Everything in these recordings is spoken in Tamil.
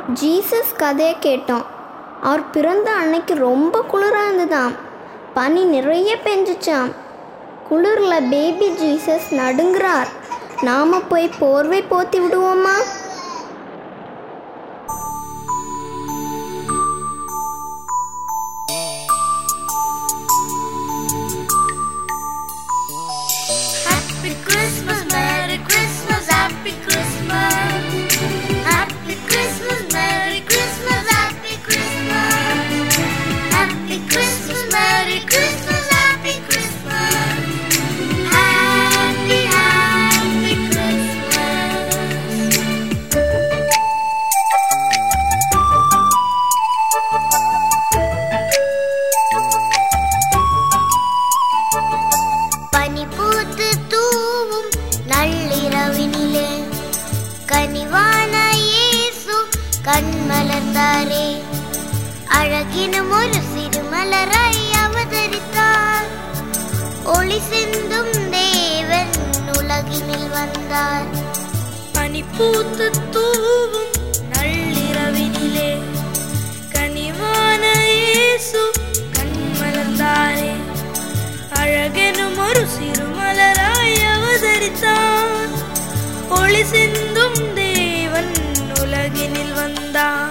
ஜீசஸ் கதையை கேட்டோம் அவர் பிறந்த அன்னைக்கு ரொம்ப குளிராக இருந்ததாம் பனி நிறைய பெஞ்சிச்சாம் குளிரில் பேபி ஜீசஸ் நடுங்குறார் நாம போய் போர்வை போத்தி விடுவோமா Happy Christmas, Merry Christmas, Happy Christmas. Happy Christmas, Merry Christmas, Happy Christmas. Happy Christmas, Merry Christmas, Happy Christmas. Happy, Happy Christmas. பனிபூத்து தூவும் நள்ளிரவினிலே கனிவான இயேசு கண்மலர்ந்தாரே அழகினும் ஒரு சிறுமலராய் அவதரித்தார் ஒளி சிந்தும் தேவன் உலகினில் வந்தார் பனிப்பூத்து தூவும் நள்ளிரவினிலே கனிவான இயேசு கண்மலர்ந்தாரே அழகெனும் ஒரு சிறுமலராய் அவதரித்தார் ஒளி சிந்தும் தேவன் உலகினில் வந்தார்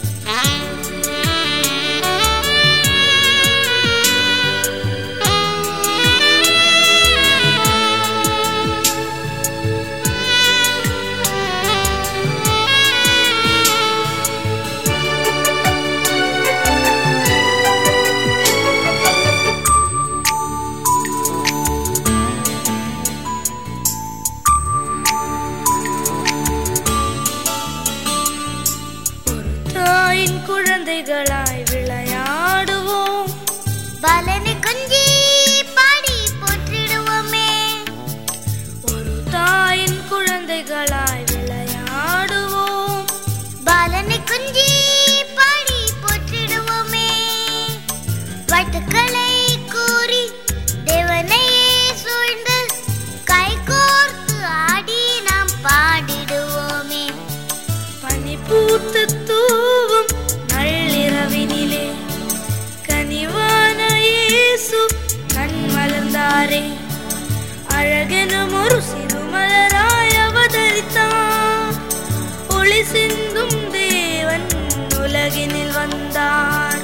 ஒரு தாயின் குழந்தைகளாய் விளையாடுவோம் பலனை கொஞ்சி பாடி போற்றிடுவோமே ஒரு தாயின் குழந்தைகளாய் விளையாடுவோம் பாலனை குஞ்சி பாடி போற்றிடுவோமே வாழ்த்துக்களை கூறி தேவனையே சூழ்ந்து கை கோர்த்து ஆடி நாம் பாடிடுவோமே பனிப்பூத்து தூவும் நள்ளிரவினிலே கனிவான இயேசு கண் மலர்ந்தாரே அழகெனும் ஒரு சிறுமலராய் அவதரித்தார் ஒளி சிந்தும் தேவன் உலகினில் வந்தார்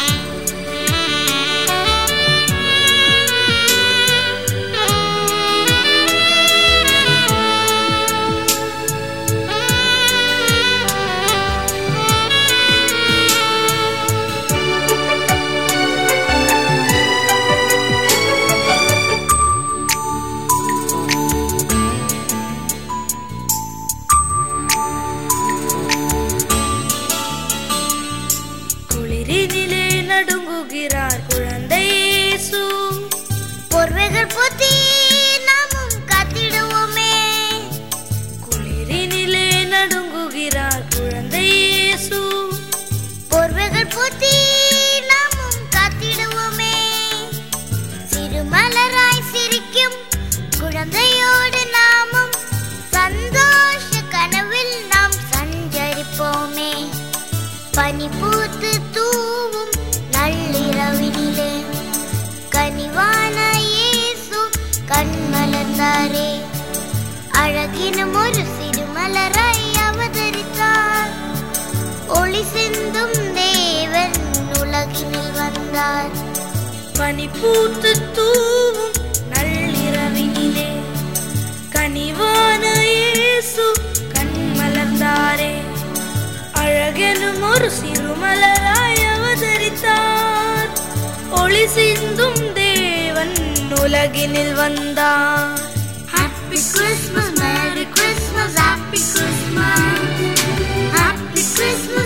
குளிரினிலே நடுங்குகிறார் குழந்தை இயேசு போர்வைகள் போத்தி நாமும் காத்திடுவோமே குளிரினிலே நடுங்குகிறார் குழந்தை இயேசு போர்வைகள் போத்தி நாமும் காத்திடுவோமே சிறுமலராய் சிரிக்கும் குழந்தையோடு நாமும் சந்தோஷ கனவில் நாம் சஞ்சரிப்போமே பனி பூத்து தூவும் நள்ளிரவினிலே கனிவான இயேசு கண்மலர்ந்தாரே அழகினும் ஒரு சிறுமலராய் அவதரித்தார் ஒளி சிந்தும் தேவன் உலகினில் வந்தார் பனிப்பூத்து தூவும் நள்ளிரவினிலே கனிவான இயேசு கண் மலர்ந்தாரே அழகெனும் ஒரு சிறுமலராய் அவதரித்தார் ஒளி சிந்தும் தேவன் உலகினில் வந்தார் Happy Christmas, Merry Christmas, Happy Christmas, Happy Christmas.